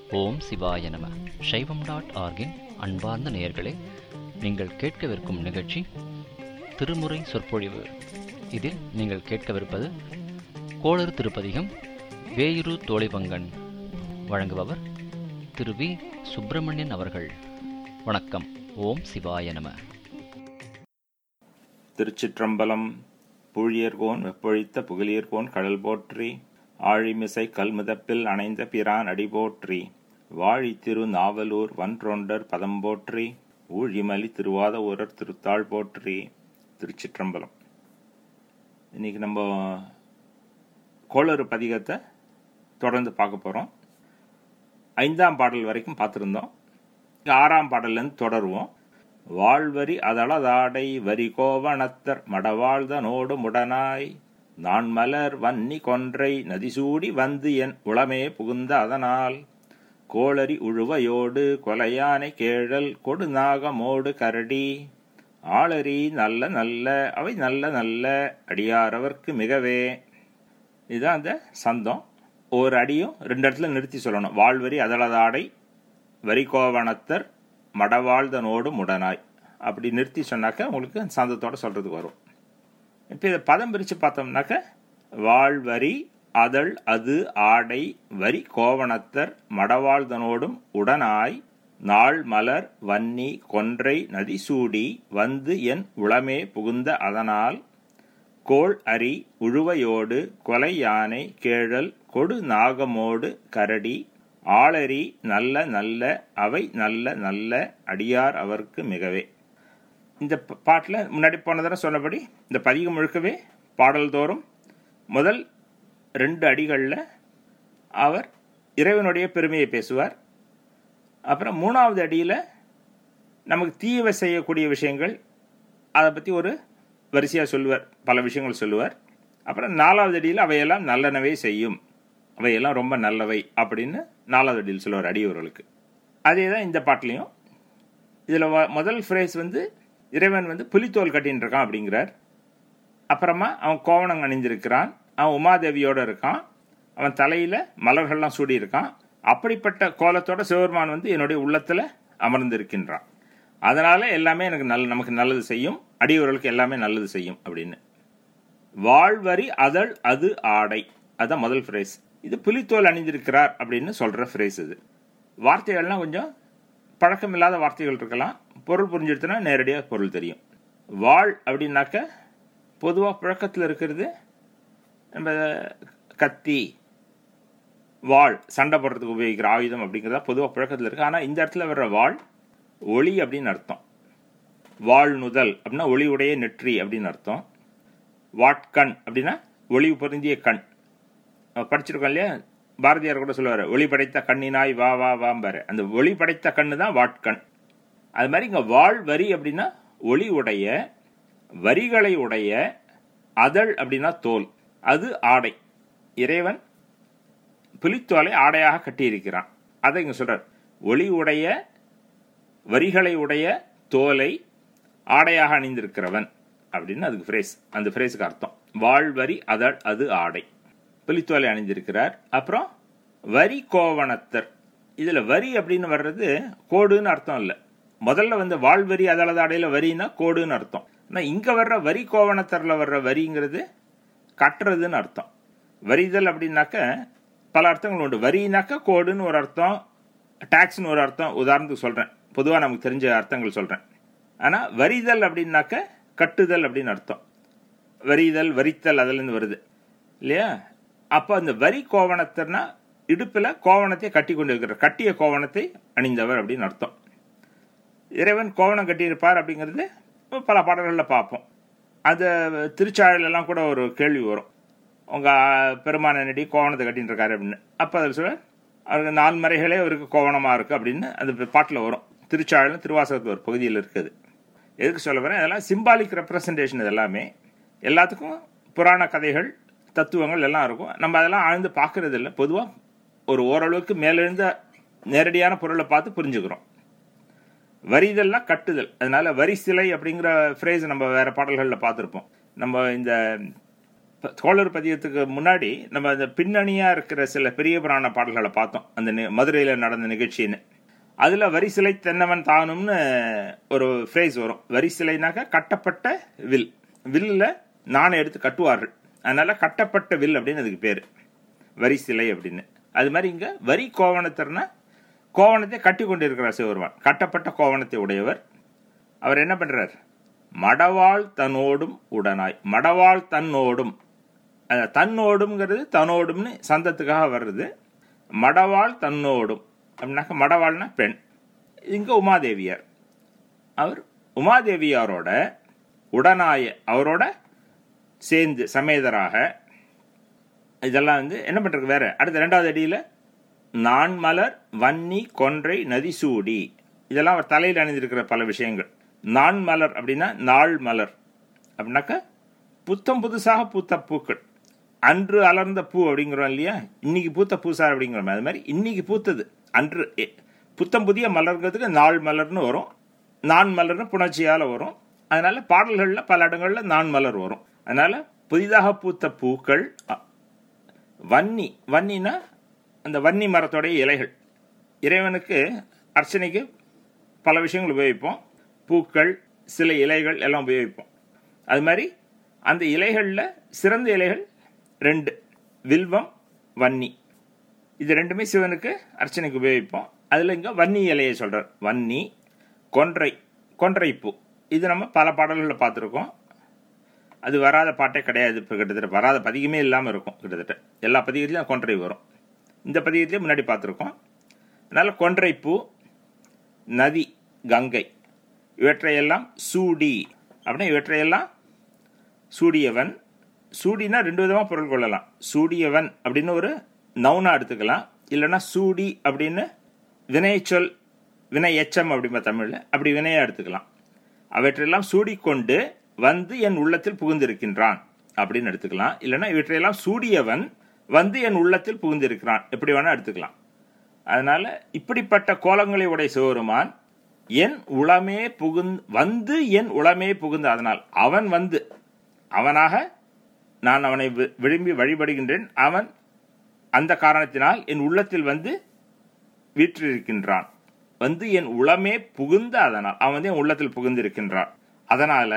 ஓம் சிவாய நம சைவம் டாட் ஆர்கின் அன்பார்ந்த நேயர்களே நீங்கள் கேட்கவிருக்கும் நிகழ்ச்சி திருமுறை சொற்பொழிவு இதில் நீங்கள் கேட்கவிருப்பது கோளறு திருப்பதிகம் வேயுரு தோழிபங்கன் வழங்குபவர் திரு வி சுப்பிரமணியன் அவர்கள் வணக்கம் ஓம் சிவாய நம திருச்சிற்றம்பலம் பூழியர்கோன் வெப்பொழித்த புகழியர்கோன் கடல் போற்றி ஆழிமிசை கல்முதப்பில் அணைந்த பிரான் அடி போற்றி வாழி திரு நாவலூர் வன்றொண்டர் பதம் போற்றி ஊழிமலி திருவாத ஊரர் திருத்தாள் போற்றி திருச்சிற்றம்பலம் இன்னைக்கு நம்ம கோளறு பதிகத்தை தொடர்ந்து பார்க்க போகிறோம் ஐந்தாம் பாடல் வரைக்கும் பார்த்துருந்தோம் ஆறாம் பாடல்லேருந்து தொடருவோம் வாழ்வரி அதளதாடை வரி கோவணத்தர் மடவாழ்தனோடு முடனாய் நான் மலர் வன்னி கொன்றை நதிசூடி வந்து என் உளமே புகுந்த அதனால் கோளரி உழுவையோடு கொலையானை கேழல் கொடுநாகமோடு கரடி ஆளரி நல்ல நல்ல அவை நல்ல நல்ல அடியாரவர்க்கு மிகவே இதுதான் அந்த சந்தம் ஒரு அடியும் ரெண்டு இடத்துல நிறுத்தி சொல்லணும் வாழ்வரி அதளதாடை வரிகோவணத்தர் மடவாழ்தனோடு முடனாய் அப்படி நிறுத்தி சொன்னாக்க உங்களுக்கு சந்தத்தோட சொல்றதுக்கு வரும் இப்போ இதை பதம் பிரித்து பார்த்தோம்னாக்க வாழ்வரி அதழ் அது ஆடை வரி கோவணத்தர் மடவாழ்தனோடும் உடனாய் நாள் மலர் வன்னி கொன்றை நதி சூடி வந்து என் உளமே புகுந்த அதனால் கோள் அரி உழுவையோடு கொலை யானை கேழல் கொடு நாகமோடு கரடி ஆளரி நல்ல நல்ல அவை நல்ல நல்ல அடியார் அவருக்கு மிகவே இந்த பாட்டில் முன்னாடி போன தடவை சொன்னபடி இந்த பதிகம் முழுக்கவே பாடல் தோறும் முதல் ரெண்டு அடிகளில் அவர் இறைவனுடைய பெருமையை பேசுவார் அப்புறம் மூணாவது அடியில் நமக்கு தீவை செய்யக்கூடிய விஷயங்கள் அதை பற்றி ஒரு வரிசையாக சொல்லுவார் பல விஷயங்கள் சொல்லுவார் அப்புறம் நாலாவது அடியில் அவையெல்லாம் நல்லனவே செய்யும் அவையெல்லாம் ரொம்ப நல்லவை அப்படின்னு நாலாவது அடியில் சொல்லுவார் அடியவர்களுக்கு அதே தான் இந்த பாட்டிலையும் இதில் முதல் ஃப்ரேஸ் வந்து இறைவன் வந்து புலித்தோல் கட்டின்னு இருக்கான் அப்படிங்கிறார் அப்புறமா அவன் கோவணம் அணிந்திருக்கிறான் அவன் உமாதேவியோட இருக்கான் அவன் தலையில் மலர்கள்லாம் சூடி இருக்கான் அப்படிப்பட்ட கோலத்தோட சிவபெருமான் வந்து என்னுடைய உள்ளத்தில் அமர்ந்திருக்கின்றான் அதனால எல்லாமே எனக்கு நல்ல நமக்கு நல்லது செய்யும் அடியவர்களுக்கு எல்லாமே நல்லது செய்யும் அப்படின்னு வாழ்வரி அதழ் அது ஆடை அதுதான் முதல் ஃப்ரேஸ் இது புலித்தோல் அணிந்திருக்கிறார் அப்படின்னு சொல்ற ஃப்ரேஸ் இது வார்த்தைகள்லாம் கொஞ்சம் பழக்கம் இல்லாத வார்த்தைகள் இருக்கலாம் பொருள் புரிஞ்சிடுத்துனா நேரடியாக பொருள் தெரியும் வாழ் அப்படின்னாக்க பொதுவாக புழக்கத்தில் இருக்கிறது நம்ம கத்தி வாழ் சண்டை போடுறதுக்கு உபயோகிக்கிற ஆயுதம் அப்படிங்கிறதா பொதுவாக புழக்கத்தில் இருக்குது ஆனால் இந்த இடத்துல வர்ற வாழ் ஒளி அப்படின்னு அர்த்தம் வாழ் நுதல் அப்படின்னா ஒளி உடைய நெற்றி அப்படின்னு அர்த்தம் வாட்கண் அப்படின்னா ஒளி பொருந்திய கண் படிச்சிருக்கோம் இல்லையா பாரதியார் கூட சொல்லுவார் ஒளி படைத்த கண்ணினாய் வா வா வாம்பாரு அந்த ஒளி படைத்த கண்ணு தான் வாட்கண் அது மாதிரி இங்கே வாழ் வரி அப்படின்னா ஒளி உடைய வரிகளை உடைய அதழ் அப்படின்னா தோல் அது ஆடை இறைவன் புலித்தோலை ஆடையாக கட்டியிருக்கிறான் அதை இங்கே சொல்றார் ஒளி உடைய வரிகளை உடைய தோலை ஆடையாக அணிந்திருக்கிறவன் அப்படின்னு அதுக்கு ஃப்ரேஸ் அந்த ஃப்ரேஸுக்கு அர்த்தம் வாழ்வரி அதழ் அது ஆடை புலித்தோலை அணிந்திருக்கிறார் அப்புறம் வரி கோவணத்தர் இதில் வரி அப்படின்னு வர்றது கோடுன்னு அர்த்தம் இல்லை முதல்ல வந்து வாழ்வரி அதளது அடையில வரின்னா கோடுன்னு அர்த்தம் ஆனால் இங்கே வர்ற வரி கோவணத்தரில் வர்ற வரிங்கிறது கட்டுறதுன்னு அர்த்தம் வரிதல் அப்படின்னாக்க பல அர்த்தங்கள் உண்டு வரினாக்க கோடுன்னு ஒரு அர்த்தம் டாக்ஸ்னு ஒரு அர்த்தம் உதாரணத்துக்கு சொல்கிறேன் பொதுவாக நமக்கு தெரிஞ்ச அர்த்தங்கள் சொல்கிறேன் ஆனால் வரிதல் அப்படின்னாக்க கட்டுதல் அப்படின்னு அர்த்தம் வரிதல் வரித்தல் அதுலேருந்து வருது இல்லையா அப்போ அந்த வரி கோவணத்தர்னா இடுப்பில் கோவணத்தை கட்டி கொண்டு இருக்கிறார் கட்டிய கோவணத்தை அணிந்தவர் அப்படின்னு அர்த்தம் இறைவன் கோவணம் கட்டியிருப்பார் அப்படிங்கிறது பல பாடல்களில் பார்ப்போம் அது திருச்சாழலாம் கூட ஒரு கேள்வி வரும் உங்கள் பெருமான நடி கோவணத்தை கட்டின்னு இருக்காரு அப்படின்னு அப்போ அதில் சொல்ல அவருக்கு நாலு மறைகளே அவருக்கு கோவணமாக இருக்குது அப்படின்னு அந்த பாட்டில் வரும் திருச்சாழலும் திருவாசகத்து ஒரு பகுதியில் இருக்குது எதுக்கு சொல்ல வரேன் அதெல்லாம் சிம்பாலிக் ரெப்ரசன்டேஷன் இது எல்லாமே எல்லாத்துக்கும் புராண கதைகள் தத்துவங்கள் எல்லாம் இருக்கும் நம்ம அதெல்லாம் ஆழ்ந்து பார்க்கறது இல்லை பொதுவாக ஒரு ஓரளவுக்கு மேலெழுந்த நேரடியான பொருளை பார்த்து புரிஞ்சுக்கிறோம் வரிதெல்லாம் கட்டுதல் அதனால வரி சிலை அப்படிங்கிற ஃப்ரேஸ் நம்ம வேற பாடல்களில் பார்த்துருப்போம் நம்ம இந்த இப்ப தோழர் பதியத்துக்கு முன்னாடி நம்ம அந்த பின்னணியா இருக்கிற சில பெரிய புராண பாடல்களை பார்த்தோம் அந்த நி- மதுரையில நடந்த நிகழ்ச்சின்னு அதுல வரிசிலை தென்னவன் தானும்னு ஒரு ஃப்ரேஸ் வரும் வரிசிலைனாக்க கட்டப்பட்ட வில் வில்லுல நாணை எடுத்து கட்டுவார்கள் அதனால கட்டப்பட்ட வில் அப்படின்னு அதுக்கு பேரு வரிசிலை அப்படின்னு அது மாதிரி இங்க வரி கோவணத்தர்னா கோவணத்தை கட்டி கொண்டிருக்கிறார் சிவபெருமான் கட்டப்பட்ட கோவணத்தை உடையவர் அவர் என்ன பண்றார் மடவாள் தன்னோடும் உடனாய் மடவாள் தன்னோடும் அஹ், தன்னோடும்ங்கிறது தன்னோடும்னு சந்தத்துக்காக வர்றது மடவாள் தன்னோடும் அப்படின்னாக்க மடவாள்னா பெண் இங்க உமாதேவியார் அவர் உமாதேவியாரோட உடனாய அவரோட சேர்ந்து சமேதராக இதெல்லாம் வந்து என்ன பண்றது வேற அடுத்த ரெண்டாவது அடியில நான்மலர் வன்னி கொன்றை நதிசூடி இதெல்லாம் அவர் தலையில் அணிந்திருக்கிற பல விஷயங்கள் நான்மலர் அப்படின்னா நாள் மலர் அப்படின்னாக்க புத்தம் புதுசாக பூத்த பூக்கள் அன்று அலர்ந்த பூ அப்படிங்கிறோம் இல்லையா இன்னைக்கு பூத்த பூசார் அப்படிங்கிறோம் அது மாதிரி இன்னைக்கு பூத்தது அன்று எ- புத்தம் புதிய மலர்ங்கிறதுக்கு நாள் மலர்னு வரும் நான் மலர்னு புணர்ச்சியால வரும் அதனால பாடல்கள்ல பல இடங்கள்ல நான் மலர் வரும் அதனால புதிதாக பூத்த பூக்கள் அ- வன்னி வன்னினா அந்த வன்னி மரத்தோடைய இலைகள் இறைவனுக்கு அர்ச்சனைக்கு பல விஷயங்கள் உபயோகிப்போம் பூக்கள் சில இலைகள் எல்லாம் உபயோகிப்போம் அது மாதிரி அந்த இலைகளில் சிறந்த இலைகள் ரெண்டு வில்வம் வன்னி இது ரெண்டுமே சிவனுக்கு அர்ச்சனைக்கு உபயோகிப்போம் அதில் இங்கே வன்னி இலையை சொல்கிறார் வன்னி கொன்றை கொன்றை பூ இது நம்ம பல பாடல்களில் பார்த்துருக்கோம் அது வராத பாட்டே கிடையாது இப்போ கிட்டத்தட்ட வராத பதிகமே இல்லாமல் இருக்கும் கிட்டத்தட்ட எல்லா பதிகத்திலையும் கொன்றை வரும் இந்த பதிகத்திலையும் முன்னாடி பார்த்துருக்கோம் அதனால கொன்றை பூ நதி கங்கை இவற்றையெல்லாம் சூடி அப்படின்னா இவற்றையெல்லாம் சூடியவன் சூடினா ரெண்டு விதமாக பொருள் கொள்ளலாம் சூடியவன் அப்படின்னு ஒரு நவுனா எடுத்துக்கலாம் இல்லைன்னா சூடி அப்படின்னு வினைச்சொல் வினை எச்சம் அப்படிம்பா தமிழில் அப்படி வினையா எடுத்துக்கலாம் அவற்றையெல்லாம் சூடிக்கொண்டு வந்து என் உள்ளத்தில் புகுந்திருக்கின்றான் அப்படின்னு எடுத்துக்கலாம் இல்லைன்னா இவற்றையெல்லாம் சூடியவன் வந்து என் உள்ளத்தில் புகுந்திருக்கிறான் எப்படி வேணா எடுத்துக்கலாம் அதனால இப்படிப்பட்ட கோலங்களை உடைய சிவருமான் என் உளமே புகுந் வந்து என் உளமே புகுந்து அதனால் அவன் வந்து அவனாக நான் அவனை வி- விரும்பி வழிபடுகின்றேன் அவன் அந்த காரணத்தினால் என் உள்ளத்தில் வந்து வீற்றிருக்கின்றான் வந்து என் உளமே புகுந்த அதனால் அவன் வந்து என் உள்ளத்தில் புகுந்திருக்கின்றான் அதனால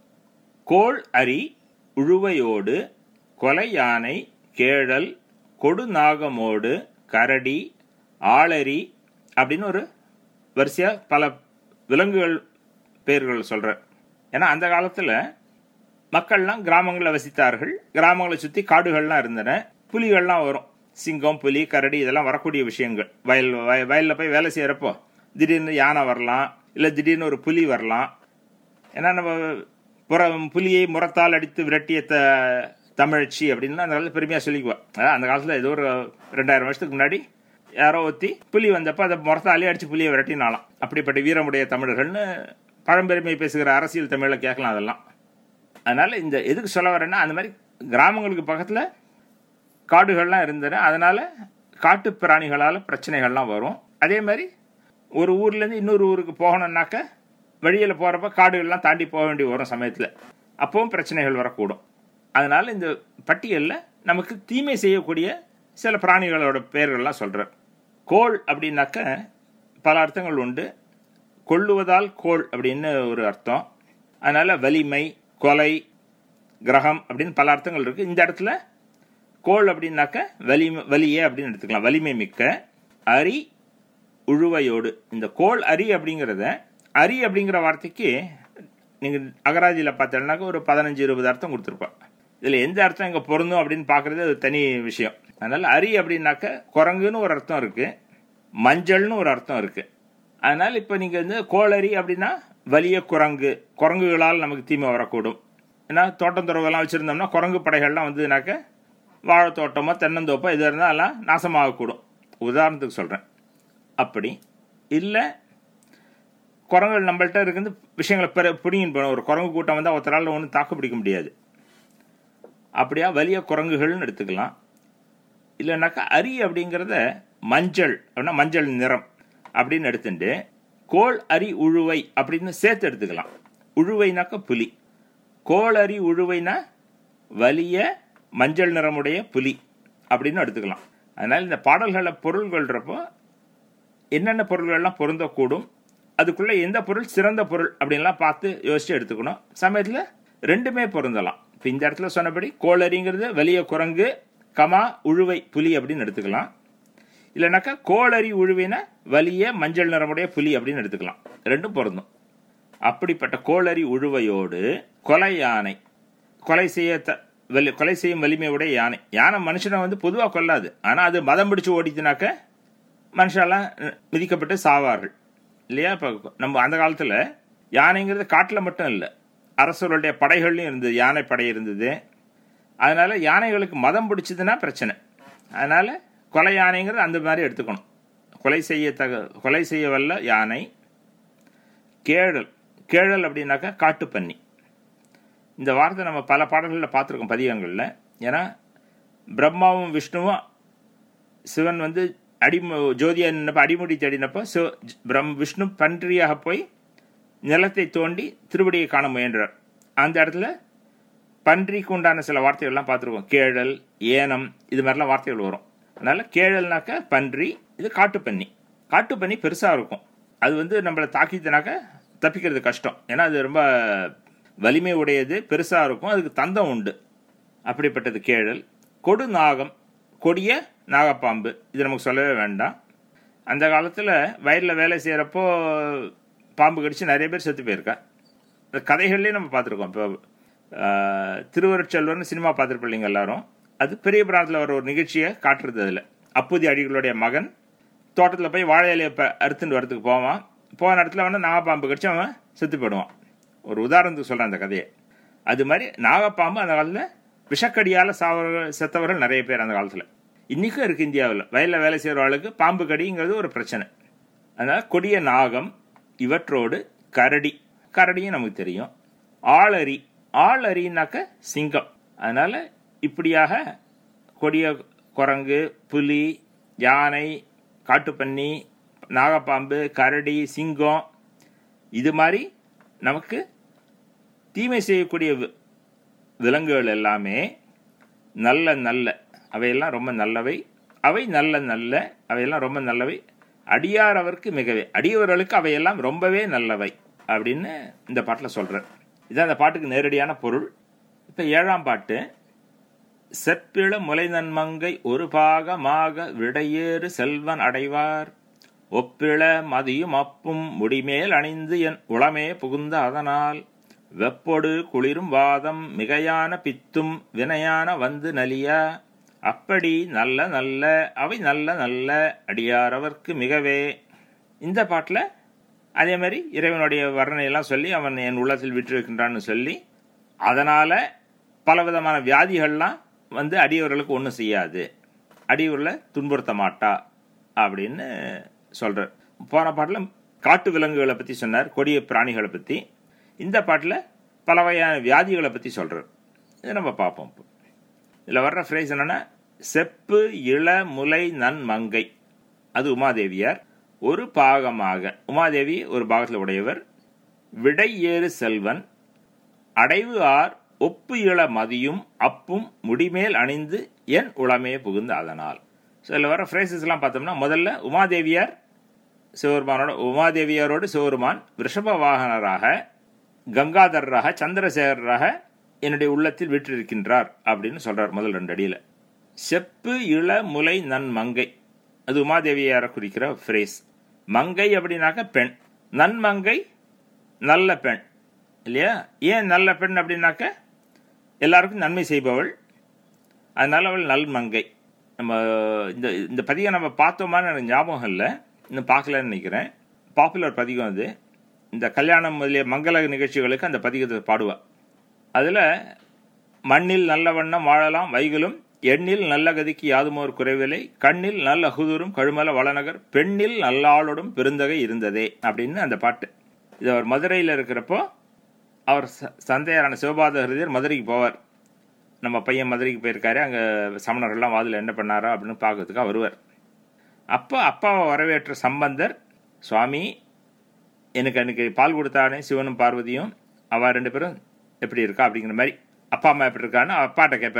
கோள் அரி உழுவையோடு கொலை யானை கேழல் கொடுநாகமோடு கரடி ஆளரி அப்படின்னு ஒரு வரிசையா பல விலங்குகள் பெயர்கள் சொல்ற ஏன்னா அந்த காலத்துல மக்கள்லாம் கிராமங்களில் வசித்தார்கள் கிராமங்களை சுத்தி காடுகள்லாம் இருந்தன புலிகள்லாம் வரும் சிங்கம் புலி கரடி இதெல்லாம் வரக்கூடிய விஷயங்கள் வயல் வய- வயல்ல போய் வேலை செய்யறப்போ திடீர்னு யானை வரலாம் இல்ல திடீர்னு ஒரு புலி வரலாம் ஏன்னா நம்ம புற புலியை முரத்தால் அடித்து விரட்டிய த தமிழச்சி அப்படின்னு அந்த காலத்தில் பெருமையாக சொல்லிக்குவோம் அதான் அந்த காலத்தில் ஏதோ ஒரு ரெண்டாயிரம் வருஷத்துக்கு முன்னாடி யாரோ ஒத்தி புலி வந்தப்போ அதை முரத்தாலே அடித்து புலியை விரட்டினாலாம் அப்படிப்பட்ட வீரமுடைய தமிழர்கள்னு பழம்பெருமை பேசுகிற அரசியல் தமிழில் கேட்கலாம் அதெல்லாம் அதனால இந்த எதுக்கு சொல்ல வரேன்னா அந்த மாதிரி கிராமங்களுக்கு பக்கத்தில் காடுகள்லாம் இருந்தன அதனால காட்டு பிராணிகளால் பிரச்சனைகள்லாம் வரும் அதே மாதிரி ஒரு ஊர்லேருந்து இன்னொரு ஊருக்கு போகணும்னாக்க வழியில் போகிறப்ப காடுகள்லாம் தாண்டி போக வேண்டி வரும் சமயத்தில் அப்பவும் பிரச்சனைகள் வரக்கூடும் அதனால இந்த பட்டியலில் நமக்கு தீமை செய்யக்கூடிய சில பிராணிகளோட பெயர்கள்லாம் சொல்கிறார் கோள் அப்படின்னாக்க பல அர்த்தங்கள் உண்டு கொள்ளுவதால் கோள் அப்படின்னு ஒரு அர்த்தம் அதனால வலிமை கொலை கிரகம் அப்படின்னு பல அர்த்தங்கள் இருக்கு இந்த இடத்துல கோள் அப்படின்னாக்க வலிமை வலியே அப்படின்னு எடுத்துக்கலாம் வலிமை மிக்க அரி உழுவையோடு இந்த கோள் அரி அப்படிங்கிறத அரி அப்படிங்கிற வார்த்தைக்கு நீங்கள் அகராதியில் பார்த்தீங்கன்னாக்க ஒரு பதினஞ்சு இருபது அர்த்தம் கொடுத்துருப்பா இதில் எந்த அர்த்தம் இங்கே பொருந்தும் அப்படின்னு பார்க்குறது அது தனி விஷயம் அதனால் அரி அப்படின்னாக்க குரங்குன்னு ஒரு அர்த்தம் இருக்குது மஞ்சள்னு ஒரு அர்த்தம் இருக்குது அதனால் இப்போ நீங்கள் வந்து கோளரி அப்படின்னா வலிய குரங்கு குரங்குகளால் நமக்கு தீமை வரக்கூடும் ஏன்னா தோட்டம் துறவெல்லாம் வச்சுருந்தோம்னா குரங்கு படைகள்லாம் வந்ததுனாக்க வாழைத்தோட்டமோ தென்னந்தோப்போ எது இருந்தால் எல்லாம் நாசமாகக்கூடும் உதாரணத்துக்கு சொல்கிறேன் அப்படி இல்லை குரங்குகள் நம்மள்ட்ட இருக்கிறது விஷயங்களை பெற பிடிங்கின்னு போகணும் ஒரு குரங்கு கூட்டம் வந்தால் ஒருத்தரால் ஒன்றும் தாக்கு பிடிக்க முடியாது அப்படியா வலிய குரங்குகள்னு எடுத்துக்கலாம் இல்லைனாக்கா அரி அப்படிங்கிறத மஞ்சள் அப்படின்னா மஞ்சள் நிறம் அப்படின்னு எடுத்துட்டு கோள் அரி உழுவை அப்படின்னு சேர்த்து எடுத்துக்கலாம் உழுவைனாக்கா புலி கோள் அரி உழுவைனா வலிய மஞ்சள் நிறமுடைய புலி அப்படின்னு எடுத்துக்கலாம் அதனால் இந்த பாடல்களை பொருள் கொள்றப்போ என்னென்ன பொருள்கள்லாம் பொருந்தக்கூடும் அதுக்குள்ளே எந்த பொருள் சிறந்த பொருள் அப்படின்லாம் பார்த்து யோசித்து எடுத்துக்கணும் சமயத்தில் ரெண்டுமே பொருந்தலாம் இப்போ இந்த இடத்துல சொன்னபடி கோளரிங்கிறது வெளிய குரங்கு கமா உழுவை புலி அப்படின்னு எடுத்துக்கலாம் இல்லைனாக்கா கோளரி உழுவின வலிய மஞ்சள் நிறமுடைய புலி அப்படின்னு எடுத்துக்கலாம் ரெண்டும் பொருந்தும் அப்படிப்பட்ட கோளரி உழுவையோடு கொலை யானை கொலை செய்ய த வலி கொலை செய்யும் வலிமையுடைய யானை யானை மனுஷனை வந்து பொதுவாக கொல்லாது ஆனால் அது மதம் பிடிச்சு ஓடிச்சுனாக்க மனுஷெல்லாம் மிதிக்கப்பட்டு சாவார்கள் இல்லையா இப்போ நம்ம அந்த காலத்தில் யானைங்கிறது காட்டில் மட்டும் இல்லை அரசர்களுடைய படைகள்லையும் இருந்தது யானை படை இருந்தது அதனால யானைகளுக்கு மதம் பிடிச்சதுன்னா பிரச்சனை அதனால கொலை யானைங்கிறது அந்த மாதிரி எடுத்துக்கணும் கொலை செய்ய தக கொலை செய்ய வல்ல யானை கேழல் கேழல் அப்படின்னாக்கா காட்டுப்பன்னி இந்த வார்த்தை நம்ம பல பாடல்களில் பார்த்துருக்கோம் பதிகங்களில் ஏன்னா பிரம்மாவும் விஷ்ணுவும் சிவன் வந்து அடி ஜோதியா நின்னப்ப அடிமுடி தேடினப்போ சிவ பிரம் விஷ்ணு பன்றியாக போய் நிலத்தை தோண்டி திருவடியை காண முயன்றார் அந்த இடத்துல பன்றிக்கு உண்டான சில வார்த்தைகள்லாம் பார்த்துருக்கோம் கேழல் ஏனம் இது மாதிரிலாம் வார்த்தைகள் வரும் அதனால கேழல்னாக்க பன்றி இது காட்டுப்பன்னி காட்டுப்பன்னி பெருசாக இருக்கும் அது வந்து நம்மளை தாக்கிதுனாக்க தப்பிக்கிறது கஷ்டம் ஏன்னா அது ரொம்ப வலிமை உடையது பெருசாக இருக்கும் அதுக்கு தந்தம் உண்டு அப்படிப்பட்டது கேழல் கொடு நாகம் கொடிய நாகப்பாம்பு இது நமக்கு சொல்லவே வேண்டாம் அந்த காலத்தில் வயலில் வேலை செய்கிறப்போ பாம்பு கடிச்சு நிறைய பேர் செத்து போயிருக்கா இந்த கதைகள்லேயே நம்ம பார்த்துருக்கோம் இப்போ திருவருட்செல்வர்னு சினிமா பார்த்துருப்பிள்ளைங்க எல்லாரும் அது பெரிய பிராணத்தில் வர ஒரு நிகழ்ச்சியை காட்டுறது அதில் அப்புதி அடிகளுடைய மகன் தோட்டத்தில் போய் வாழை இலையை இப்போ அறுத்துட்டு வரதுக்கு போவான் போன இடத்துல வந்து நாகப்பாம்பு கடிச்சு அவன் செத்து போயிடுவான் ஒரு உதாரணத்துக்கு சொல்கிறேன் அந்த கதையை அது மாதிரி நாகப்பாம்பு அந்த காலத்தில் விஷக்கடியால் சாவர்கள் செத்தவர்கள் நிறைய பேர் அந்த காலத்தில் இன்றைக்கும் இருக்குது இந்தியாவில் வயலில் வேலை செய்கிறவர்களுக்கு பாம்பு கடிங்கிறது ஒரு பிரச்சனை அதனால் கொடிய நாகம் இவற்றோடு கரடி கரடியும் நமக்கு தெரியும் ஆளரி ஆளரினாக்க சிங்கம் அதனால் இப்படியாக கொடிய குரங்கு புலி யானை காட்டுப்பன்னி நாகப்பாம்பு கரடி சிங்கம் இது மாதிரி நமக்கு தீமை செய்யக்கூடிய விலங்குகள் எல்லாமே நல்ல நல்ல அவையெல்லாம் ரொம்ப நல்லவை அவை நல்ல நல்ல அவையெல்லாம் ரொம்ப நல்லவை அடியார் அவருக்கு மிகவே அடியவர்களுக்கு அவையெல்லாம் ரொம்பவே நல்லவை அப்படின்னு இந்த பாட்டில் சொல்கிறார் இதுதான் அந்த பாட்டுக்கு நேரடியான பொருள் இப்போ ஏழாம் பாட்டு செப்பிள முலை நன்மங்கை ஒரு பாகமாக விடையேறு செல்வன் அடைவார் ஒப்பிள மதியும் அப்பும் முடிமேல் அணிந்து என் உளமே புகுந்த அதனால் வெப்பொடு குளிரும் வாதம் மிகையான பித்தும் வினையான வந்து நலியா அப்படி நல்ல நல்ல அவை நல்ல நல்ல அடியாரவர்க்கு மிகவே இந்த பாட்டில் அதே மாதிரி இறைவனுடைய வர்ணனையெல்லாம் சொல்லி அவன் என் உள்ளத்தில் விற்றிருக்கின்றான்னு சொல்லி அதனால் பலவிதமான வியாதிகள்லாம் வந்து அடியவர்களுக்கு ஒன்றும் செய்யாது அடியூரில் துன்புறுத்த மாட்டா அப்படின்னு சொல்கிறார் போன பாட்டில் காட்டு விலங்குகளை பற்றி சொன்னார் கொடிய பிராணிகளை பற்றி இந்த பாட்டில் பல வகையான வியாதிகளை பற்றி சொல்கிறார் இதை நம்ம பார்ப்போம் இப்போ இதில் வர்ற ஃப்ரேஸ் என்னென்னா செப்பு இள முலை நன் மங்கை அது உமாதேவியார் ஒரு பாகமாக உமாதேவி ஒரு பாகத்தில் உடையவர் விடை ஏறு செல்வன் அடைவு ஆர் ஒப்பு இள மதியும் அப்பும் முடிமேல் அணிந்து என் உளமே புகுந்து அதனால் ஸோ இதில் வர ஃப்ரேசஸ்லாம் பார்த்தோம்னா முதல்ல உமாதேவியார் சிவருமானோட உமாதேவியாரோடு சிவருமான் ரிஷப வாகனராக கங்காதரராக சந்திரசேகரராக என்னுடைய உள்ளத்தில் விற்றிருக்கின்றார் அப்படின்னு சொல்றார் முதல் ரெண்டு அடியில் செப்பு இள முலை நன் மங்கை அது உமாதேவியார குறிக்கிற ஃப்ரேஸ் மங்கை அப்படின்னாக்க பெண் நன்மங்கை நல்ல பெண் இல்லையா ஏன் நல்ல பெண் அப்படின்னாக்க எல்லாருக்கும் நன்மை செய்பவள் அதனால அவள் நல் மங்கை நம்ம இந்த இந்த பதிகம் நம்ம பார்த்தோமான்னு எனக்கு ஞாபகம் இல்லை இன்னும் பார்க்கலன்னு நினைக்கிறேன் பாப்புலர் பதிகம் அது இந்த கல்யாணம் முதலிய மங்கள நிகழ்ச்சிகளுக்கு அந்த பதிகத்தை பாடுவாள் அதில் மண்ணில் நல்ல வண்ணம் வாழலாம் வைகளும் எண்ணில் நல்ல கதிக்கு யாதுமோர் குறைவில்லை கண்ணில் நல்ல அகுதூரும் கழுமல வளநகர் பெண்ணில் நல்லாளோடும் பெருந்தகை இருந்ததே அப்படின்னு அந்த பாட்டு இது அவர் மதுரையில் இருக்கிறப்போ அவர் சந்தையாரான சிவபாத ஹிருதயர் மதுரைக்கு போவார் நம்ம பையன் மதுரைக்கு போயிருக்காரு அங்கே சமணர்கள்லாம் வாதில் என்ன பண்ணாரோ அப்படின்னு பார்க்கறதுக்காக வருவார் அப்போ அப்பாவை வரவேற்ற சம்பந்தர் சுவாமி எனக்கு அன்றைக்கி பால் கொடுத்தானே சிவனும் பார்வதியும் அவள் ரெண்டு பேரும் எப்படி இருக்கா அப்படிங்கிற மாதிரி அப்பா அம்மா எப்படி இருக்கான்னு அப்பாட்ட கேட்பார்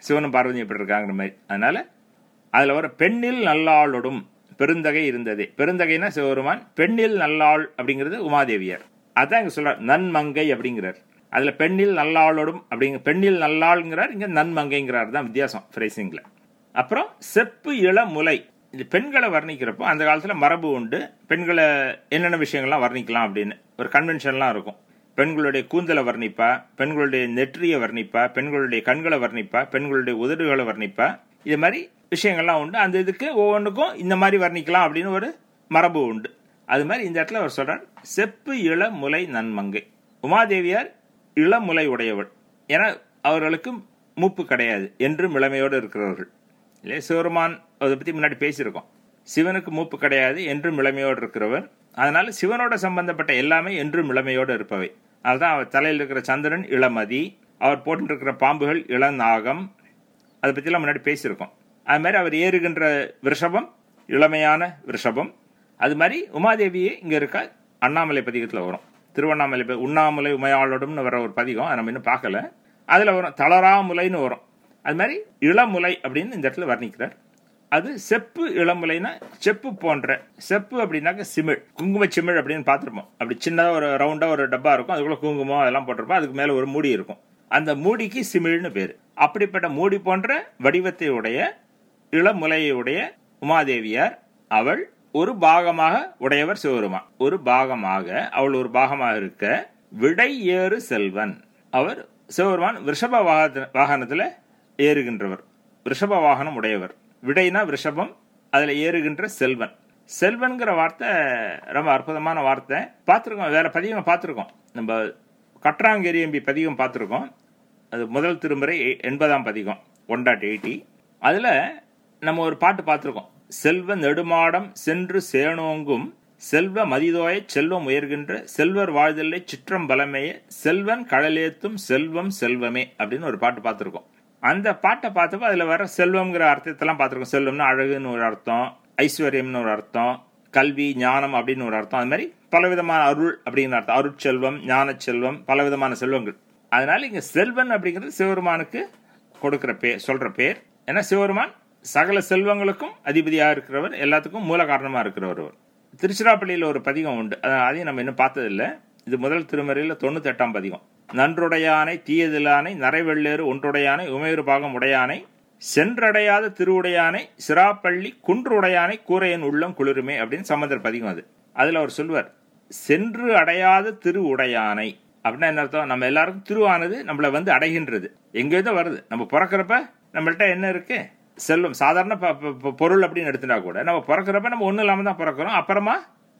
சிவனும் பார்வதி எப்படி இருக்காங்கிற மாதிரி அதனால அதுல வர பெண்ணில் நல்லாளொடும் பெருந்தகை இருந்ததே பெருந்தகைனா சிவபெருமான் பெண்ணில் நல்லாள் அப்படிங்கிறது உமாதேவியார் அதான் இங்க சொல்றார் நன்மங்கை அப்படிங்கிறார் அதுல பெண்ணில் நல்லாளோடும் அப்படிங்க பெண்ணில் நல்லாளுங்கிறார் இங்க நன்மங்கைங்கிறார் தான் வித்தியாசம் ஃப்ரேசிங்ல அப்புறம் செப்பு இளமுலை இது பெண்களை வர்ணிக்கிறப்போ அந்த காலத்துல மரபு உண்டு பெண்களை என்னென்ன விஷயங்கள்லாம் வர்ணிக்கலாம் அப்படின்னு ஒரு கன்வென்ஷன்லாம் இருக்கும் பெண்களுடைய கூந்தலை வர்ணிப்பா பெண்களுடைய நெற்றியை வர்ணிப்பா பெண்களுடைய கண்களை வர்ணிப்பா பெண்களுடைய உதடுகளை வர்ணிப்பா இது மாதிரி விஷயங்கள்லாம் உண்டு அந்த இதுக்கு ஒவ்வொன்றுக்கும் இந்த மாதிரி வர்ணிக்கலாம் அப்படின்னு ஒரு மரபு உண்டு அது மாதிரி இந்த இடத்துல அவர் சொல்றார் செப்பு இளமுலை நன்மங்கை உமாதேவியார் இளமுலை உடையவள் ஏன்னா அவர்களுக்கு மூப்பு கிடையாது என்றும் இளமையோடு இருக்கிறவர்கள் இல்லையா சிவருமான் அதை பற்றி முன்னாடி பேசியிருக்கோம் சிவனுக்கு மூப்பு கிடையாது என்றும் இளமையோடு இருக்கிறவர் அதனால சிவனோட சம்பந்தப்பட்ட எல்லாமே என்றும் இளமையோடு இருப்பவை அதுதான் அவர் தலையில் இருக்கிற சந்திரன் இளமதி அவர் போட்டுருக்கிற பாம்புகள் இளநாகம் அதை பற்றிலாம் முன்னாடி பேசியிருக்கோம் அது மாதிரி அவர் ஏறுகின்ற ரிஷபம் இளமையான ரிஷபம் அது மாதிரி உமாதேவியே இங்கே இருக்க அண்ணாமலை பதிகத்தில் வரும் திருவண்ணாமலை ப- உண்ணாமலை உமையாளோடும்னு வர ஒரு பதிகம் அதை நம்ம இன்னும் பார்க்கல அதில் வரும் தளராமுலைன்னு வரும் அது மாதிரி இளமுலை அப்படின்னு இந்த இடத்துல வர்ணிக்கிறார் அது செப்பு இளமுலைனா செப்பு போன்ற செப்பு அப்படின்னாக்க சிமிழ் குங்கும சிமிழ் அப்படின்னு பார்த்துருப்போம் அப்படி சின்னதாக ஒரு ரவுண்டாக ஒரு டப்பா இருக்கும் அதுக்குள்ள குங்குமம் அதெல்லாம் போட்டிருப்போம் அதுக்கு மேலே ஒரு மூடி இருக்கும் அந்த மூடிக்கு சிமிழ்னு பேர் அப்படிப்பட்ட மூடி போன்ற வடிவத்தை உடைய இளமுலையுடைய உமாதேவியார் அவள் ஒரு பாகமாக உடையவர் சிவபெருமான் ஒரு பாகமாக அவள் ஒரு பாகமாக இருக்க விடை ஏறு செல்வன் அவர் சிவபெருமான் ரிஷப வாகன வாகனத்தில் ஏறுகின்றவர் ரிஷப வாகனம் உடையவர் விடைனா ரிஷபம் அதில் ஏறுகின்ற செல்வன் செல்வன்கிற வார்த்தை ரொம்ப அற்புதமான வார்த்தை பார்த்துருக்கோம் வேற பதிகம் பார்த்துருக்கோம் நம்ம கற்றாங்கெரியம்பி பதிகம் பார்த்துருக்கோம் அது முதல் திருமுறை எ- எண்பதாம் பதிகம் ஒன் டாட் எயிட்டி அதில் நம்ம ஒரு பாட்டு பார்த்துருக்கோம் செல்வ நெடுமாடம் சென்று சேனோங்கும் செல்வ மதிதோய செல்வம் உயர்கின்ற செல்வர் வாழ்தலை சிற்றம் பலமேய செல்வன் கடலேத்தும் செல்வம் செல்வமே அப்படின்னு ஒரு பாட்டு பார்த்துருக்கோம் அந்த பாட்டை பார்த்தப்ப அதில் வர செல்வம்ங்கிற அர்த்தத்தெல்லாம் பார்த்துருக்கோம் செல்வம்னா அழகுன்னு ஒரு அர்த்தம் ஐஸ்வர்யம்னு ஒரு அர்த்தம் கல்வி ஞானம் அப்படின்னு ஒரு அர்த்தம் அது மாதிரி பலவிதமான அருள் அப்படிங்கிற அர்த்தம் அருட்செல்வம் ஞான செல்வம் பலவிதமான செல்வங்கள் அதனால இங்க செல்வன் அப்படிங்கிறது சிவபெருமானுக்கு கொடுக்கிற பேர் சொல்ற பேர் ஏன்னா சிவபெருமான் சகல செல்வங்களுக்கும் அதிபதியா இருக்கிறவர் எல்லாத்துக்கும் மூல காரணமா இருக்கிறவர் அவர் திருச்சிராப்பள்ளியில் ஒரு பதிகம் உண்டு அத- அதையும் நம்ம இன்னும் பார்த்ததில்ல இது முதல் திருமறையில் தொண்ணூத்தி எட்டாம் பதிகம் நன்றுடையானை தீயதிலானை நரைவெள்ளேறு ஒன்றுடையானை உமையொரு பாகம் உடையானை சென்றடையாத திருவுடையானை சிராப்பள்ளி குன்றுடையானை கூரையன் உள்ளம் குளிருமே அப்படின்னு சம்பந்தர் பதிகம் அது அதுல அவர் சொல்வார் சென்று அடையாத திரு உடையானை அப்படின்னா என்ன அர்த்தம் நம்ம எல்லாருக்கும் திருவானது நம்மள வந்து அடைகின்றது எங்கேயோ வருது நம்ம பிறக்கிறப்ப நம்மள்ட்ட என்ன இருக்கு செல்வம் சாதாரண ப- ப- ப- பொருள் அப்படின்னு எடுத்துட்டா கூட நம்ம பிறக்கிறப்ப நம்ம ஒன்றும் இல்லாமல் தான் பிறக்கிறோம் அப்புறமா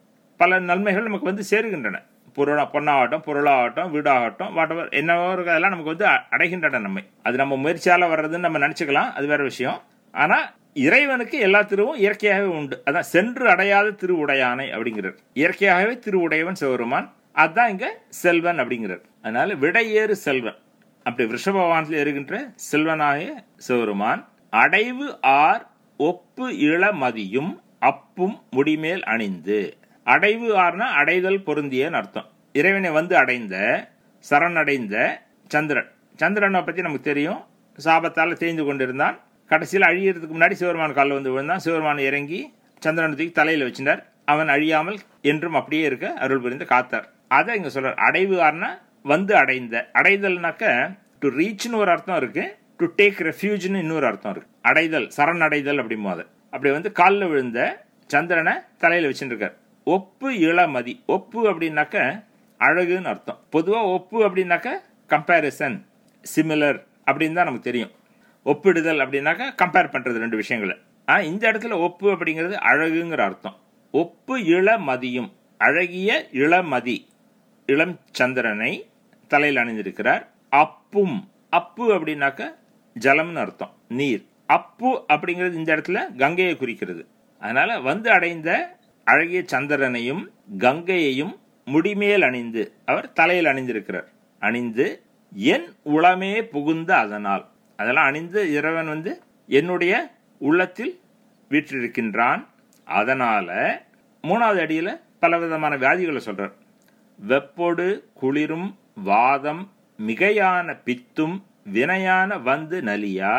பல நன்மைகள் நமக்கு வந்து சேருகின்றன பொருளா பொண்ணாகட்டும் பொருளாகட்டும் வீடாகட்டும் வாட்டவர் என்னவோ இருக்கு, அதெல்லாம் நமக்கு வந்து அ- அடைகின்றன நம்மை அது நம்ம முயற்சியால வர்றதுன்னு நம்ம நினைச்சுக்கலாம் அது வேற விஷயம் ஆனா இறைவனுக்கு எல்லா திருவும் இயற்கையாகவே உண்டு அதான் சென்று அடையாத திரு உடையானை அப்படிங்கிறார் இயற்கையாகவே திரு உடையவன் சிவருமான் அதான் இங்க செல்வன் அப்படிங்கிறார் அதனால விடையேறு செல்வன் அப்படி ரிஷபவானத்தில் இருக்கின்ற செல்வனாகிய சிவருமான் அடைவு ஆர் ஒப்பு இளமதியும் அப்பும் முடிமேல் அணிந்து அடைவு ஆர்னா அடைதல் பொருந்தியன்னு அர்த்தம் இறைவனை வந்து அடைந்த சரணடைந்த சந்திரன் சந்திரனை பத்தி நமக்கு தெரியும் சாபத்தால் தேய்ந்து கொண்டிருந்தான் கடைசியில் அழியறதுக்கு முன்னாடி சிவருமான் காலில் வந்து விழுந்தான் சிவருமான் இறங்கி சந்திரனை தூக்கி தலையில வச்சினார் அவன் அழியாமல் என்றும் அப்படியே இருக்க அருள் புரிந்து காத்தார் அதை இங்க சொல்றார் அடைவு ஆர்னா வந்து அடைந்த அடைதல்னாக்க டு ரீச்னு ஒரு அர்த்தம் இருக்கு டு டேக் ரெஃப்யூஜ்னு இன்னொரு அர்த்தம் இருக்கு அடைதல் சரணடைதல் அப்படிம்போது அப்படி வந்து காலில் விழுந்த சந்திரனை தலையில வச்சுட்டு இருக்கார் ஒப்பு இளமதி ஒப்பு அப்படின்னாக்க அழகுன்னு அர்த்தம் பொதுவா ஒப்பு அப்படின்னாக்க கம்பேரிசன் சிமிலர் அப்படின்னு தான் நமக்கு தெரியும் ஒப்பிடுதல் அப்படின்னாக்க கம்பேர் பண்றது ரெண்டு விஷயங்களை ஆனா இந்த இடத்துல ஒப்பு அப்படிங்கிறது அழகுங்கிற அர்த்தம் ஒப்பு இளமதியும் அழகிய இளமதி இளம் சந்திரனை தலையில் அணிந்திருக்கிறார் அப்பும் அப்பு அப்படின்னாக்க ஜலம்னு அர்த்தம் நீர் அப்பு அப்படிங்கிறது இந்த இடத்துல கங்கையை குறிக்கிறது அதனால வந்து அடைந்த அழகிய சந்திரனையும் கங்கையையும் முடிமேல் அணிந்து அவர் தலையில் அணிந்திருக்கிறார் அணிந்து என் உளமே புகுந்த அதனால் அதெல்லாம் அணிந்து இறைவன் வந்து என்னுடைய உள்ளத்தில் வீற்றிருக்கின்றான் அதனால மூணாவது அடியில பலவிதமான வியாதிகளை சொல்றார் வெப்பொடு குளிரும் வாதம் மிகையான பித்தும் வினையான வந்து நலியா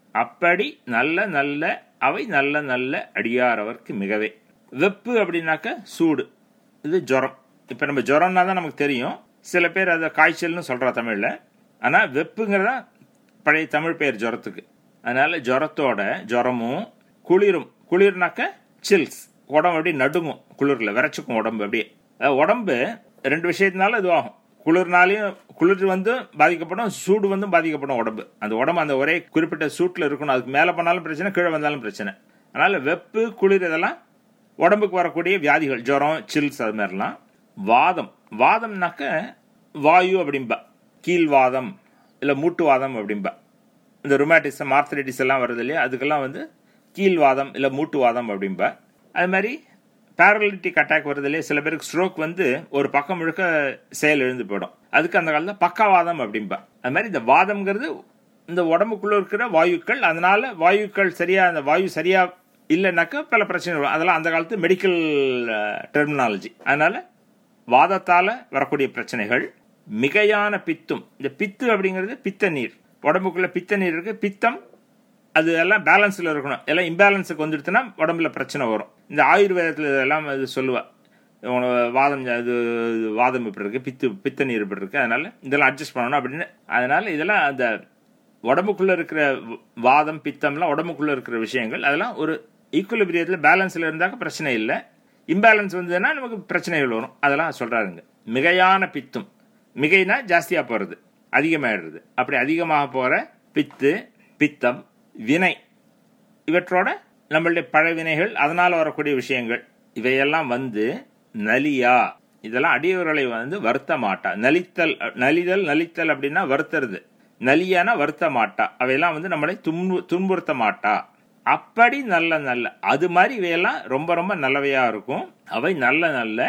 அப்படி நல்ல நல்ல அவை நல்ல நல்ல அடியாரவர்க்கு மிகவே வெப்பு அப்படின்னாக்க சூடு இது ஜுரம் இப்போ நம்ம ஜுரம்னா தான் நமக்கு தெரியும் சில பேர் அதை காய்ச்சல்னு சொல்கிறா தமிழில் ஆனால் வெப்புங்கிறதா பழைய தமிழ் பெயர் ஜுரத்துக்கு அதனால ஜுரத்தோட ஜுரமும் குளிரும் குளிர்னாக்க சில்ஸ் உடம்பு அப்படியே நடுங்கும் குளிரில் விரைச்சிக்கும் உடம்பு அப்படியே அதாவது உடம்பு ரெண்டு விஷயத்தினால இதுவாகும் குளிர்னாலையும் குளிர் வந்து பாதிக்கப்படும் சூடு வந்து பாதிக்கப்படும் உடம்பு அந்த உடம்பு அந்த ஒரே குறிப்பிட்ட சூட்டில் இருக்கணும் அதுக்கு மேலே பண்ணாலும் பிரச்சனை கீழே வந்தாலும் பிரச்சனை அதனால வெப்பு குளிர் இதெல்லாம் உடம்புக்கு வரக்கூடிய வியாதிகள் ஜுரம் சில்ஸ் அது மாதிரிலாம் வாதம் வாதம்னாக்க வாயு அப்படிம்பா கீழ்வாதம் இல்லை மூட்டுவாதம் அப்படிம்பா இந்த ருமேட்டிசம் ஆர்த்தரைட்டிஸ் எல்லாம் வருது இல்லையா அதுக்கெல்லாம் வந்து கீழ்வாதம் இல்லை மூட்டுவாதம் அப்படிம்பா அது மாதிரி பேரலிட்டிக் அட்டாக் வருது இல்லையா சில பேருக்கு ஸ்ட்ரோக் வந்து ஒரு பக்கம் முழுக்க செயல் எழுந்து போயிடும் அதுக்கு அந்த காலத்தில் பக்கவாதம் அப்படிம்பா அது மாதிரி இந்த வாதம்ங்கிறது இந்த உடம்புக்குள்ள இருக்கிற வாயுக்கள் அதனால வாயுக்கள் சரியா அந்த வாயு சரியா இல்லைனாக்கா பல பிரச்சனை வரும் அதெல்லாம் அந்த காலத்து மெடிக்கல் டெர்மினாலஜி அதனால வாதத்தால வரக்கூடிய பிரச்சனைகள் மிகையான பித்தும் இந்த பித்து அப்படிங்கிறது பித்த நீர் உடம்புக்குள்ள பித்த நீர் இருக்கு பித்தம் அது எல்லாம் பேலன்ஸ்ல இருக்கணும் எல்லாம் இம்பேலன்ஸுக்கு வந்துடுச்சுன்னா உடம்புல பிரச்சனை வரும் இந்த ஆயுர்வேதத்தில் இதெல்லாம் இது சொல்லுவா உனக்கு வாதம் இது வாதம் இப்படி இருக்கு பித்து பித்த நீர் இப்படி இருக்கு அதனால இதெல்லாம் அட்ஜஸ்ட் பண்ணணும் அப்படின்னு அதனால இதெல்லாம் அந்த உடம்புக்குள்ள இருக்கிற வாதம் பித்தம்லாம் உடம்புக்குள்ள இருக்கிற விஷயங்கள் அதெல்லாம் ஒரு ஈக்குவலிபிரியத்தில் பேலன்ஸ்ல இருந்தாக்க பிரச்சனை இல்லை இம்பேலன்ஸ் வந்ததுன்னா நமக்கு பிரச்சனைகள் வரும் அதெல்லாம் சொல்றாருங்க மிகையான பித்தும் மிகைனா ஜாஸ்தியா போறது அதிகமாயிடுறது அப்படி அதிகமாக போற பித்து பித்தம் வினை இவற்றோட நம்மளுடைய பழவினைகள் அதனால வரக்கூடிய விஷயங்கள் இவையெல்லாம் வந்து நலியா இதெல்லாம் அடியவர்களை வந்து வருத்த மாட்டா நலித்தல் நலிதல் நலித்தல் அப்படின்னா வருத்துறது நலியானா வருத்த மாட்டா அவையெல்லாம் வந்து நம்மளை துன்பு துன்புறுத்த மாட்டா அப்படி நல்ல நல்ல அது மாதிரி இவையெல்லாம் ரொம்ப ரொம்ப நல்லவையா இருக்கும் அவை நல்ல நல்ல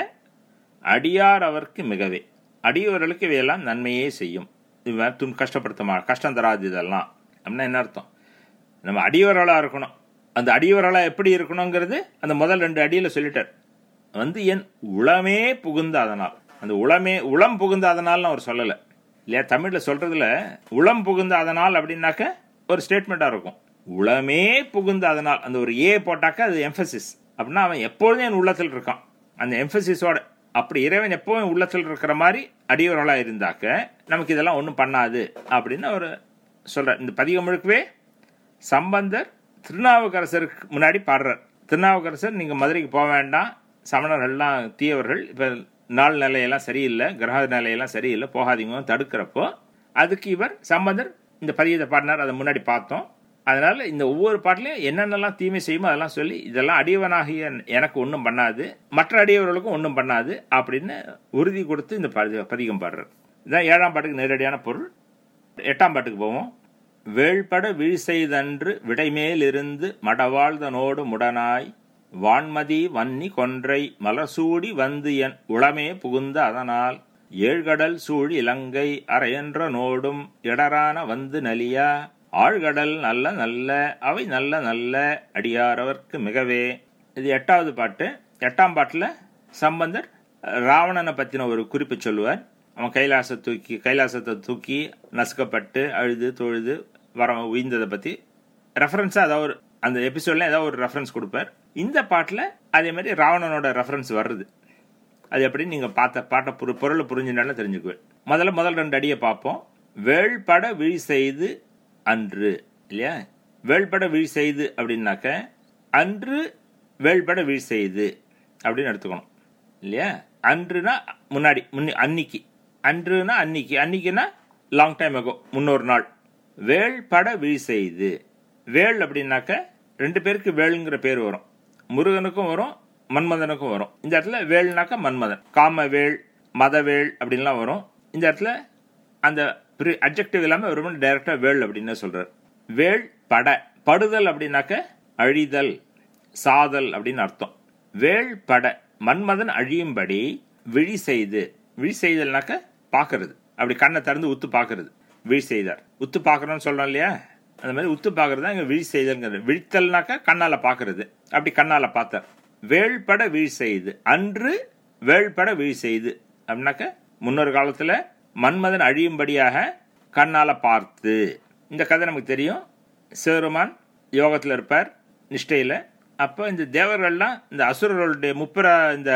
அடியார் அவருக்கு மிகவே அடியவர்களுக்கு இவையெல்லாம் நன்மையே செய்யும் இது துன் கஷ்டப்படுத்த மா கஷ்டம் தராது இதெல்லாம் அப்படின்னா என்ன அர்த்தம் நம்ம அடியவர்களா இருக்கணும் அந்த அடியவர்களா எப்படி இருக்கணுங்கிறது அந்த முதல் ரெண்டு அடியில சொல்லிட்டார் வந்து என் உளமே புகுந்த அதனால் அந்த உளமே உளம் புகுந்த அதனால் அவர் சொல்லலை இல்லையா தமிழ்ல சொல்றதுல உளம் புகுந்த அதனால் அப்படின்னாக்க ஒரு ஸ்டேட்மெண்டா இருக்கும் உளமே புகுந்த அதனால் அந்த ஒரு ஏ போட்டாக்க அது எம்பசிஸ் அப்படின்னா அவன் எப்பொழுதும் என் உள்ளத்தில் இருக்கான் அந்த எம்பசிஸோட அப்படி இறைவன் எப்பவும் உள்ளத்தில் இருக்கிற மாதிரி அடியவர்களா இருந்தாக்க நமக்கு இதெல்லாம் ஒன்றும் பண்ணாது அப்படின்னு அவர் சொல்ற இந்த பதிகம் முழுக்கவே சம்பந்தர் திருநாவுக்கரசருக்கு முன்னாடி பாடுறார் திருநாவுக்கரசர் நீங்க மதுரைக்கு போக வேண்டாம் சமணர்கள்லாம் தீயவர்கள் இப்ப நாள் நிலையெல்லாம் சரியில்லை கிரக நிலையெல்லாம் சரியில்லை போகாதீங்க தடுக்கிறப்போ அதுக்கு இவர் சம்பந்தர் இந்த பதியத்தை பாடினார் அதை முன்னாடி பார்த்தோம் அதனால இந்த ஒவ்வொரு பாட்டிலையும் என்னென்னலாம் தீமை செய்யுமோ அதெல்லாம் சொல்லி இதெல்லாம் அடியவனாகிய எனக்கு ஒன்றும் பண்ணாது மற்ற அடியவர்களுக்கும் ஒன்றும் பண்ணாது அப்படின்னு உறுதி கொடுத்து இந்த பதிகம் பாடுறார் இதுதான் ஏழாம் பாட்டுக்கு நேரடியான பொருள் எட்டாம் பாட்டுக்கு போவோம் வேள்பட வீழ்செய்தன்று விடைமேலிருந்து மடவாழ்தனோடு முடனாய் வான்மதி வன்னி கொன்றை மலசூடி வந்து என் உளமே புகுந்த அதனால் ஏழ்கடல் சூழ் இலங்கை அரையன்ற நோடும் இடரான வந்து நலியா ஆழ்கடல் நல்ல நல்ல அவை நல்ல நல்ல அடியாரவர்க்கு மிகவே இது எட்டாவது பாட்டு எட்டாம் பாட்டுல சம்பந்தர் ராவணனை பத்தின ஒரு குறிப்பு சொல்லுவார் அவன் கைலாச தூக்கி கைலாசத்தை தூக்கி நசுக்கப்பட்டு அழுது தொழுது வர உயிர்ந்ததை பத்தி ரெஃபரன்ஸா ஏதாவது ஒரு அந்த எபிசோட்ல ஏதாவது ஒரு ரெஃபரன்ஸ் கொடுப்பார் இந்த பாட்டில் அதே மாதிரி ராவணனோட ரெஃபரன்ஸ் வருது அது எப்படி நீங்க பார்த்த பாட்டை பொரு பொருளை புரிஞ்சுனாலும் தெரிஞ்சுக்குவேன் முதல்ல முதல் ரெண்டு அடியை பார்ப்போம் வேள்பட விழி செய்து அன்று இல்லையா வேள்பட விழி செய்து அப்படின்னாக்க அன்று வேள்பட விழி செய்து அப்படின்னு எடுத்துக்கணும் இல்லையா அன்றுனா முன்னாடி முன்னி அன்னிக்கு அன்றுனா அன்னிக்கு அன்னிக்குன்னா லாங் டைம் ஆகும் முன்னொரு நாள் வேள் பட விழி செய்து வேள் அப்படின்னாக்க ரெண்டு பேருக்கு வேளுங்கிற பேர் வரும் முருகனுக்கும் வரும் மன்மதனுக்கும் வரும் இந்த இடத்துல வேள்னாக்க மன்மதன் காம வேள் மதவேள் அப்படின்லாம் வரும் இந்த இடத்துல அந்த அப்ஜெக்டிவ் இல்லாம வெறும் டைரக்டா வேள் அப்படின்னு சொல்றார் வேள் பட படுதல் அப்படின்னாக்க அழிதல் சாதல் அப்படின்னு அர்த்தம் வேள் பட மன்மதன் அழியும்படி விழி செய்து விழி செய்தல்னாக்க பாக்குறது அப்படி கண்ணை திறந்து உத்து பாக்குறது விழி செய்தார் உத்து பாக்குறோம்னு சொல்றோம் இல்லையா அந்த மாதிரி உத்து பாக்குறது தான் இங்க விழி செய்தல்ங்கிறது விழித்தல்னாக்க கண்ணால பாக்குறது அப்படி கண்ணால பார்த்தார் வேள்பட விழி செய்து அன்று வேள்பட விழி செய்து அப்படின்னாக்க முன்னொரு காலத்துல மன்மதன் அழியும்படியாக கண்ணால பார்த்து இந்த கதை நமக்கு தெரியும் சிவருமான் யோகத்தில் இருப்பார் நிஷ்டையில் அப்போ இந்த தேவர்கள்லாம் இந்த அசுரர்களுடைய முப்புற இந்த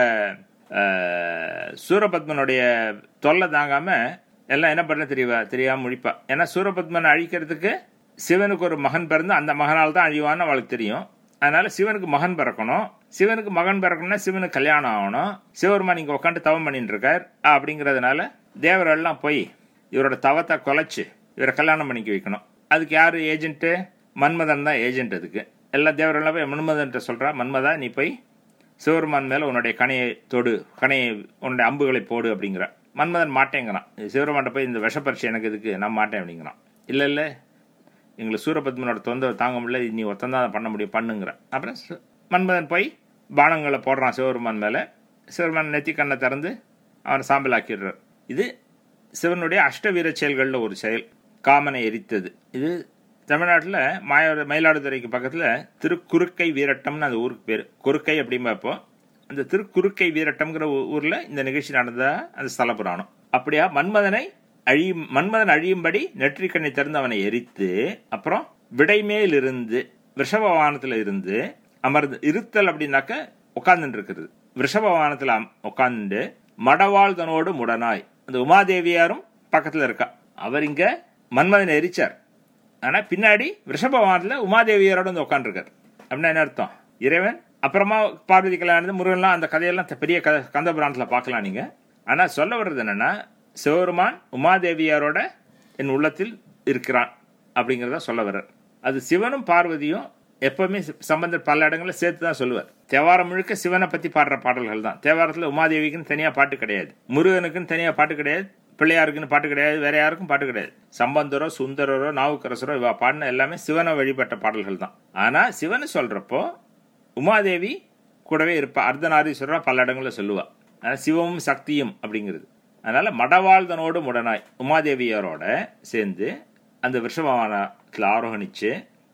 அஹ், சூரபத்மனுடைய தொல்லை தாங்காம எல்லாம் என்ன பண்ண தெரியவா தெரியாம முழிப்பா ஏன்னா சூரபத்மனை அழிக்கிறதுக்கு சிவனுக்கு ஒரு மகன் பிறந்து அந்த மகனால் தான் அழிவான்னு அவளுக்கு தெரியும் அதனால சிவனுக்கு மகன் பிறக்கணும் சிவனுக்கு மகன் பிறக்கணும்னா சிவனுக்கு கல்யாணம் ஆகணும் சிவருமான் இங்க உட்காந்து தவம் பண்ணிட்டு இருக்கார் அப்படிங்கறதுனால தேவரெல்லாம் போய் இவரோட தவத்தை குலைச்சு இவரை கல்யாணம் பண்ணிக்க வைக்கணும் அதுக்கு யாரு ஏஜென்ட்டு மன்மதன் தான் ஏஜென்ட் அதுக்கு எல்லா தேவரெல்லாம் போய் மன்மதன்ட்ட சொல்றா மன்மதா நீ போய் சிவருமான் மேல உன்னுடைய கணையை தொடு கணையை உன்னுடைய அம்புகளை போடு அப்படிங்கிற மன்மதன் மாட்டேங்கிறான் சிவருமான்ட்ட போய் இந்த விஷப்பரிசை எனக்கு இதுக்கு நான் மாட்டேன் அப்படிங்கிறான் இல்ல இல்ல எங்களுக்கு சூரபத்மனோட தொந்தரவு தாங்க முடியல இது நீ ஒத்தந்தான் பண்ண முடியும் பண்ணுங்கிற அப்புறம் சு- மன்மதன் போய் பானங்களை போடுறான் சிவபெருமான் மேலே சிவபெருமான் நெத்தி கண்ணை திறந்து அவனை சாம்பல் ஆக்கிடுறார் இது சிவனுடைய அஷ்ட வீர செயல்களில் ஒரு செயல் காமனை எரித்தது இது தமிழ்நாட்டில் மாய மயிலாடுதுறைக்கு பக்கத்தில் திருக்குறுக்கை வீரட்டம்னு அந்த ஊருக்கு பேர் குறுக்கை அப்படிம்பப்போ அந்த திருக்குறுக்கை வீரட்டம்ங்கிற ஊ- ஊர்ல இந்த நிகழ்ச்சி நடந்ததா அந்த ஸ்தல புராணம் அப்படியா மன்மதனை அழியும் மன்மதன் அழியும்படி நெற்றிக்கண்ணை திறந்து அவனை எரித்து அப்புறம் விடைமேல் இருந்து விஷபவானத்துல இருந்து அமர்ந்து இருத்தல் அப்படின்னாக்க உட்கார்ந்துட்டு இருக்கிறது விஷபவானத்துல உட்கார்ந்து மடவாழ்தனோடு முடனாய் அந்த உமாதேவியாரும் பக்கத்துல இருக்கா அவர் இங்க மன்மதனை எரிச்சார் ஆனா பின்னாடி ரிஷபவானத்துல உமாதேவியரோட வந்து உட்காந்துருக்காரு அப்படின்னா என்ன அர்த்தம் இறைவன் அப்புறமா பார்வதி கல்யாணம் முருகன்லாம் அந்த கதையெல்லாம் த- பெரிய கதை கந்த புராணத்துல பார்க்கலாம் நீங்க ஆனா சொல்ல வர்றது என்னன்னா சிவருமான் உமாதேவியாரோட என் உள்ளத்தில் இருக்கிறான் அப்படிங்கறத சொல்ல வர்றார் அது சிவனும் பார்வதியும் எப்பவுமே சி- சம்பந்தர் பல இடங்களில் சேர்த்து தான் சொல்லுவார் தேவாரம் முழுக்க சிவனை பத்தி பாடுற பாடல்கள் தான் தேவாரத்துல உமாதேவிக்குன்னு தனியா பாட்டு கிடையாது முருகனுக்குன்னு தனியா பாட்டு கிடையாது பிள்ளையாருக்குன்னு பாட்டு கிடையாது வேற யாருக்கும் பாட்டு கிடையாது சம்பந்தரோ சுந்தரரோ நாவுக்கரசரோ இவ பாடின எல்லாமே சிவனை வழிபட்ட பாடல்கள் தான் ஆனா சிவனை சொல்றப்போ உமாதேவி கூடவே இருப்பா அர்த்தநாரீஸ்வரரா பல இடங்கள்ல சொல்லுவா அதனால சிவமும் சக்தியும் அப்படிங்கிறது அதனால மடவாழ்தனோடு முடனாய் உமாதேவியாரோட சேர்ந்து அந்த விஷபவானத்தில் ஆரோகணிச்சு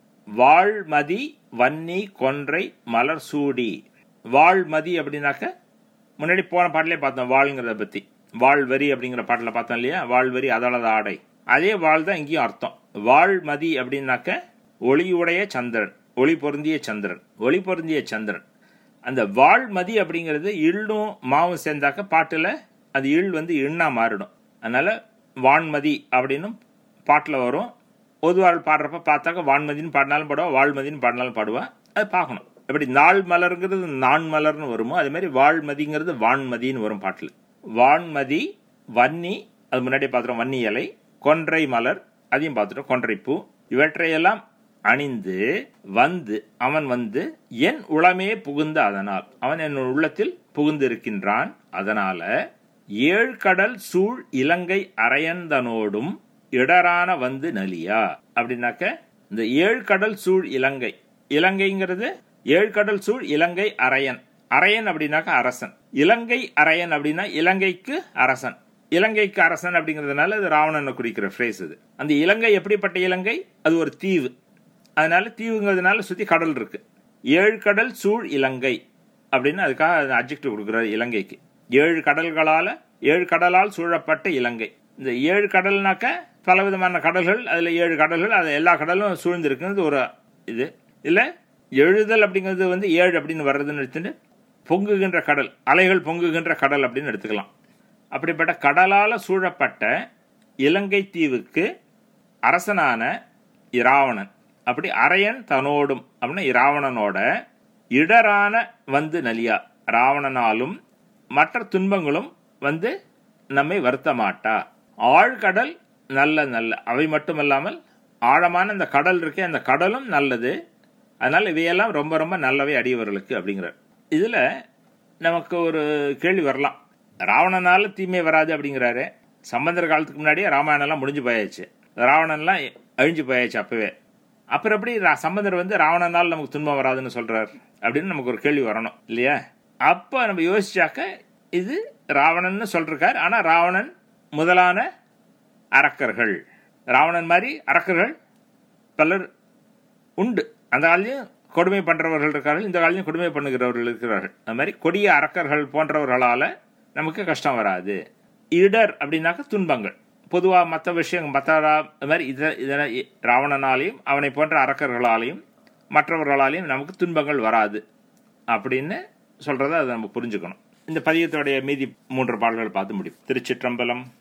வாழ்மதி வன்னி கொன்றை மலர் சூடி வாழ்மதி அப்படின்னாக்க முன்னாடி போன பாட்டிலே பார்த்தோம் வாழ்ங்கிறத பத்தி வாழ்வரி அப்படிங்கிற பாட்டில் பார்த்தோம் இல்லையா வாழ்வரி அதளத ஆடை அதே வாழ் தான் இங்கேயும் அர்த்தம் வாழ்மதி அப்படின்னாக்க ஒளியுடைய சந்திரன் ஒளி பொருந்திய சந்திரன் ஒளி பொருந்திய சந்திரன் அந்த வாழ்மதி அப்படிங்கிறது இள்ளும் மாவும் சேர்ந்தாக்க பாட்டுல அது இள் வந்து இண்ணா மாறிடும் அதனால வான்மதி அப்படின்னும் பாட்டில் வரும் ஒதுவாள் பாடுறப்ப பார்த்தாக்க வான்மதின்னு பாடினாலும் பாடுவா வாழ்மதின்னு பாடினாலும் பாடுவா அது பார்க்கணும் எப்படி நாள் மலருங்கிறது நான் மலர்னு வருமோ அதே மாதிரி வாழ்மதிங்கிறது வான்மதின்னு வரும் பாட்டில் வான்மதி வன்னி அது முன்னாடி பார்த்துட்டோம் வன்னி இலை கொன்றை மலர் அதையும் பார்த்துட்டோம் கொன்றை பூ இவற்றையெல்லாம் அணிந்து வந்து அவன் வந்து என் உளமே புகுந்த அதனால் அவன் என் உள்ளத்தில் புகுந்து இருக்கின்றான் அதனால ஏழ் கடல் சூழ் இலங்கை அரையந்தனோடும் இடரான வந்து நலியா அப்படின்னாக்க இந்த ஏழ் கடல் சூழ் இலங்கை இலங்கைங்கிறது ஏழ் கடல் சூழ் இலங்கை அரையன் அரையன் அப்படின்னாக்க அரசன் இலங்கை அரையன் அப்படின்னா இலங்கைக்கு அரசன் இலங்கைக்கு அரசன் அப்படிங்கிறதுனால இது ராவணனை குறிக்கிற ஃப்ரேஸ் இது அந்த இலங்கை எப்படிப்பட்ட இலங்கை அது ஒரு தீவு அதனால தீவுங்கிறதுனால சுத்தி கடல் இருக்கு ஏழு கடல் சூழ் இலங்கை அப்படின்னு அதுக்காக அப்ஜெக்டிவ் கொடுக்குறாரு இலங்கைக்கு ஏழு கடல்களால ஏழு கடலால் சூழப்பட்ட இலங்கை இந்த ஏழு கடல்னாக்க பலவிதமான கடல்கள் அதுல ஏழு கடல்கள் அது எல்லா கடலும் சூழ்ந்திருக்குங்கிறது ஒரு இது இல்ல எழுதல் அப்படிங்கிறது வந்து ஏழு அப்படின்னு வர்றதுன்னு எடுத்துட்டு பொங்குகின்ற கடல் அலைகள் பொங்குகின்ற கடல் அப்படின்னு எடுத்துக்கலாம் அப்படிப்பட்ட கடலால சூழப்பட்ட இலங்கை தீவுக்கு அரசனான இராவணன் அப்படி அரையன் தனோடும் அப்படின்னா இராவணனோட இடரான வந்து நலியா ராவணனாலும் மற்ற துன்பங்களும் வந்து நம்மை வருத்த மாட்டா ஆழ்கடல் நல்ல நல்ல அவை மட்டுமல்லாமல் ஆழமான இந்த கடல் இருக்கே அந்த கடலும் நல்லது அதனால இவையெல்லாம் ரொம்ப ரொம்ப நல்லவை அடியவர்களுக்கு அப்படிங்கிறார் இதுல நமக்கு ஒரு கேள்வி வரலாம் ராவணனால தீமை வராது அப்படிங்கிறாரு சம்பந்தர் காலத்துக்கு முன்னாடியே ராமாயணம் எல்லாம் முடிஞ்சு போயாச்சு ராவணன்லாம் அழிஞ்சு போயாச்சு அப்பவே அப்புறம் எப்படி ரா- சம்பந்தர் வந்து ராவணனால் நமக்கு துன்பம் வராதுன்னு சொல்றார் அப்படின்னு நமக்கு ஒரு கேள்வி வரணும் இல்லையா அப்ப நம்ம யோசிச்சாக்க இது ராவணன்னு சொல்றார் ஆனா ராவணன் முதலான அரக்கர்கள் ராவணன் மாதிரி அரக்கர்கள் பலர் உண்டு அந்த காலையும் கொடுமை பண்றவர்கள் இருக்கார்கள் இந்த காலையும் கொடுமை பண்ணுகிறவர்கள் இருக்கிறார்கள் அது மாதிரி கொடிய அரக்கர்கள் போன்றவர்களால நமக்கு கஷ்டம் வராது இடர் அப்படின்னாக்க துன்பங்கள் பொதுவாக மற்ற விஷயம் மற்ற மாதிரி இத இதனை ராவணனாலையும் அவனை போன்ற அரக்கர்களாலையும் மற்றவர்களாலையும் நமக்கு துன்பங்கள் வராது அப்படின்னு சொல்கிறத அதை நம்ம புரிஞ்சுக்கணும் இந்த பதியத்தோடைய மீதி மூன்று பாடல்கள் பார்த்து முடியும் திருச்சிற்றம்பலம்